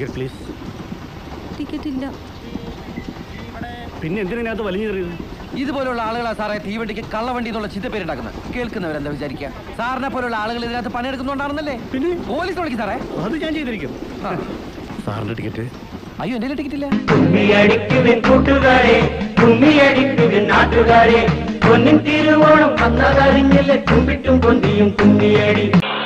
ticket please ticket ഇല്ല പിന്നെ എന്തിനകത്ത് വലിഞ്ഞെറിയത് ഇതുപോലുള്ള ആളുകളാ സാറേ തീവണ്ടിക്ക് കള്ളവണ്ടി എന്നുള്ള ചിന്തപ്പേരുണ്ടാക്കുന്നത് കേൾക്കുന്നവരെന്താ വിചാരിക്കുക സാറിനെ പോലുള്ള ആളുകൾ ഇതിനകത്ത് പണിയെടുക്കുന്നുണ്ടാണെന്നല്ലേ പിന്നെ പോലീസ് വിളിക്കും സാറേ അത് ഞാൻ ചെയ്തിരിക്കും സാറിന്റെ ടിക്കറ്റ് അയ്യോ എന്റെ ടിക്കറ്റ് ഇല്ല കുമ്മിയടിക്കുവിൻ കൂട്ടുകാരെ കുമ്മിയടിക്കുവിൻ നാട്ടുകാരെ പൊന്നിൻ തിരുവോണം വന്നതറിഞ്ഞില്ല കുമ്പിട്ടും കൊന്തിയും കുമ്മിയടി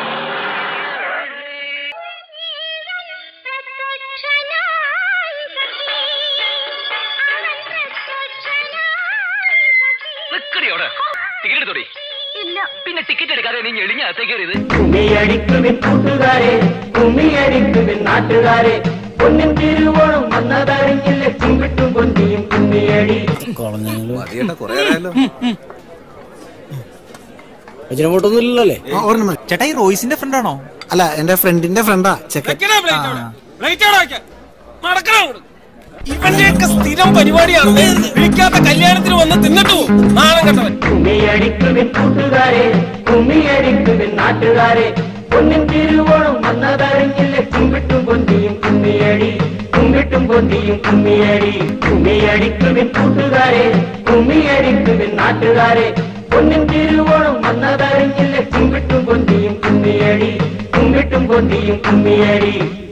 ടിക്കറ്റ് എടുത്തോടി ഇല്ല പിന്നെ ടിക്കറ്റ് എടുക്കാതെ നീ എളിഞ്ഞ അകത്തേക്ക് കയറിയത് കുമ്മിയടിക്കുവിൻ കൂട്ടുകാരെ കുമ്മിയടിക്കുവിൻ നാട്ടുകാരെ പൊന്നിൻ തിരുവോണം വന്നതറിഞ്ഞില്ല കുമ്പിട്ടും കൊന്തിയും കുമ്മിയടി അജിനോട്ടൊന്നും ഇല്ലല്ലേ ചേട്ടാ ഈ റോയ്സിന്റെ ഫ്രണ്ട് ആണോ അല്ല എന്റെ ഫ്രണ്ടിന്റെ ഫ്രണ്ടാ ചെക്കൻ ഇവന്റെയൊക്കെ സ്ഥിരം പരിപാടിയാണ് വിളിക്കാത്ത കല്യാണത്തിന് വന്ന് തിന്നിട്ടു നാണം കെട്ടവൻ കുമ്മിയടിക്കുവിൻ കൂട്ടുകാരെ കുമ്മിയടിക്കുവിൻ നാട്ടുകാരെ പൊന്നിൻ തിരുവോണം വന്നതറിഞ്ഞില്ല കുമ്പിട്ടും കൊന്തിയും കുമ്മിയടി കുമ്പിട്ടും കൊന്തിയും കുമ്മിയടി കുമ്മിയടിക്കുവിൻ കൂട്ടുകാരെ കുമ്മിയടിക്കുവിൻ നാട്ടുകാരെ പൊന്നിൻ തിരുവോണം വന്നതറിഞ്ഞില്ല കുമ്പിട്ടും കൊന്തിയും കുമ്മിയടി കുമ്പിട്ടും കൊന്തിയും കുമ്മിയടി